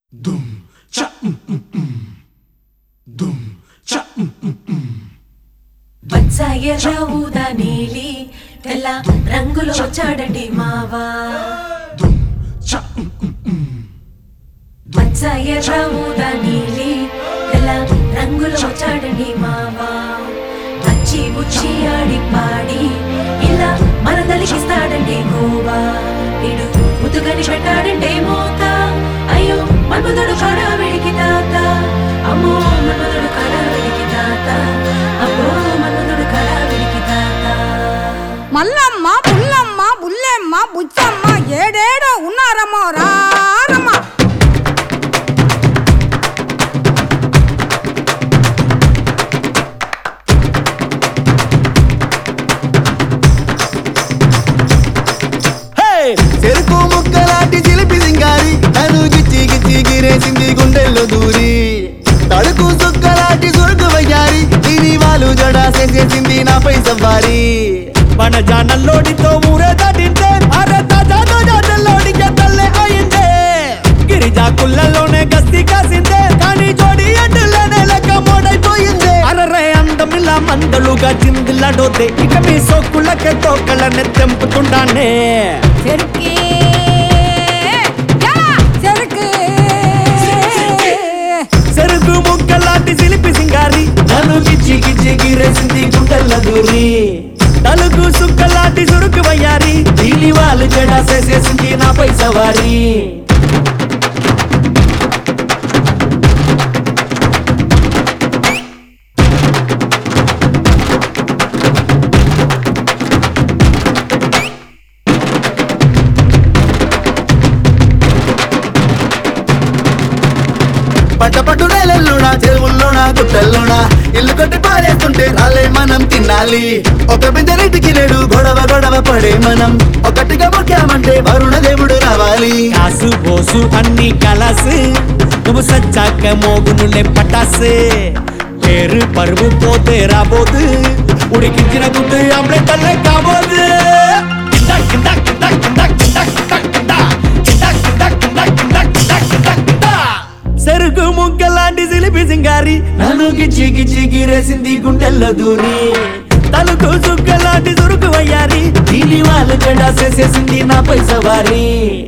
Dum cha mm mm mm. Dum cha mm mm mm. పచ్చ ఊదా నీలి తెల్ల రంగులో వచ్చాడండి మావా Dum cha mm mm mm. పచ్చ ఊదా నీలి తెల్ల రంగులో వచ్చాడండి మావా పచ్చి బుచ్చి ఆడి పాడి ఇలా మనదలికిస్తాడండి గోవా ఇడు ముతుగని పెట్టాడంటే మోత అయ్యో మన్మధుడు కడ వెడికి తాత అమ్మో మన్మధుడు కడ వెడికి తాత అమ్మో మన్మధుడు కడ వెడికి తాత మల్లమ్మ పుల్లమ్మ బుల్లెమ్మ బుచ్చమ్మ ఏడేడో ఉన్నారమ్మో రారమ్మ హే! చెరుకు ముక్కలాంటి చిలిపి సింగారి నన్ను గిచ్చి గిచ్చి గిరేసింది గుండెల్లో దూరి తడుకు సుక్కలాంటి సురుకు వయ్యారి దీని వాళ్ళు జడాసేసేసింది నాపై సవారి మన జానల్లోడితో ఊరే దాటింటే అరే తాజాతో జాతల్లోడికి తల్లే అయిందే గిరిజా కుళ్ళలోనే గస్తీ కాసిందే కానీ జోడి ఎడ్డులోనే లెక్క మోడైపోయిందే అరరే అందమిలా మందలుగా చిందులాడోతే ఇక మీ సోకులకే తోకలనే తెంపుతుండానే చెరుకే యా, చెరుకే చెరుకు ముక్కలాంటి సిలిపి సింగారి నన్ను గిచ్చి గిచ్చి గిరేసింది గుండెల్ల దూరి తలుకు సుక్కలాంటి సురుకు వయ్యారి దీని వాళ్ళు జడా చేసేసింది నాపై సవారి పంట పట్టు నేలల్లోనా చెరువుల్లోనా గుట్టల్లోనా ఇల్లు కొట్టి పారేస్తుంటే రాలే మనం తినాలి ఒక బిందెరెడ్డికి లేడు గొడవ గొడవ పడే మనం ఒకటిగా మొక్కామంటే వరుణ దేవుడు రావాలి కాసు బోసు అన్ని కలసు నువ్వు సచ్చాక మోగునులే పటాసు పేరు పరువు పోతే రాబోదు ఉడికించిన గుడ్డు ఆమ్లెట్ అల్లే కాబోదు కింద కింద కింద కింద కింద కింద కింద కింద కింద కింద కింద కింద కింద కింద సెరుకు ముక్కలాంటి సిలిపి సింగారి నన్ను గిచ్చి గిచ్చి గిరేసింది గుండెల్లో దూరి తలుకు సుక్కలాంటి సురుకు వయ్యారి దీని వాళ్ళు జడా చేసేసింది నాపై సవారి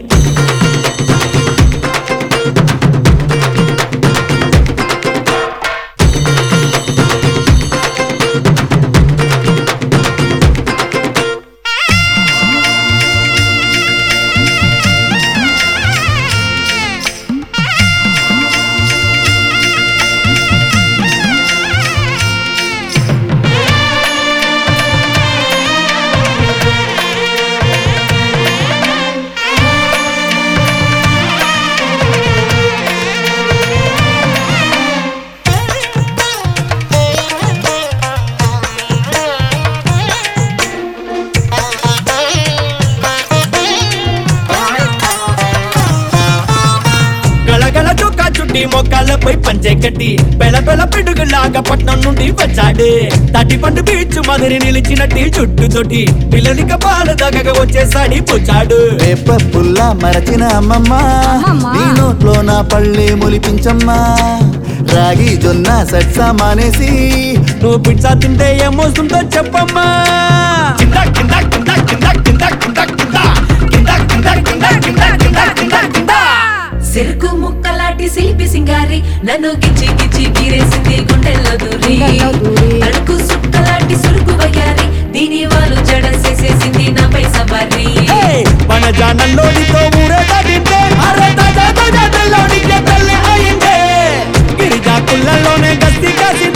గలగల చొక్కా చుట్టి మొక్కలపై పంచే కట్టి పెళ పెళ పిడుగులాగా పట్నం నుండి వచ్చాడు తటి పండు బీచ్ మదిరి నిలిచినట్టి చుట్టు తొట్టి పిల్లలిక పాలు దగ్గగా వచ్చేసాడి పుచ్చాడు రేప పుల్ల మరచిన అమ్మమ్మ అమ్మమ్మ. నీ నోట్లో నా పళ్ళే మొలిపించమ్మా రాగి జొన్న సట్సా మానేసి నువ్వు పిజ్జా తింటే ఏమొస్తుందో చెప్పమ్మా కింద కింద కింద కింద కింద కింద కింద కింద కింద కింద కింద కింద కింద కింద సిరుకు ముక్కలాంటి శిల్పి సింగారి నన్ను గిచ్చి గిచ్చి గీరేసింది గుండెల్లో దూరి గుండెల్లో దూరి. అడుగు సుక్కలాంటి సురుకు వయ్యారి దీని వాళ్ళు జడ చేసేసింది నాపై సవారి ఏయ్! మన జానల్లోనితో ఊరే దాటింటే అరే తాజా తాజా తెల్లోనికి తల్లి అయిందే గిరిజా కుళ్ళల్లోనే గస్తీ కాసి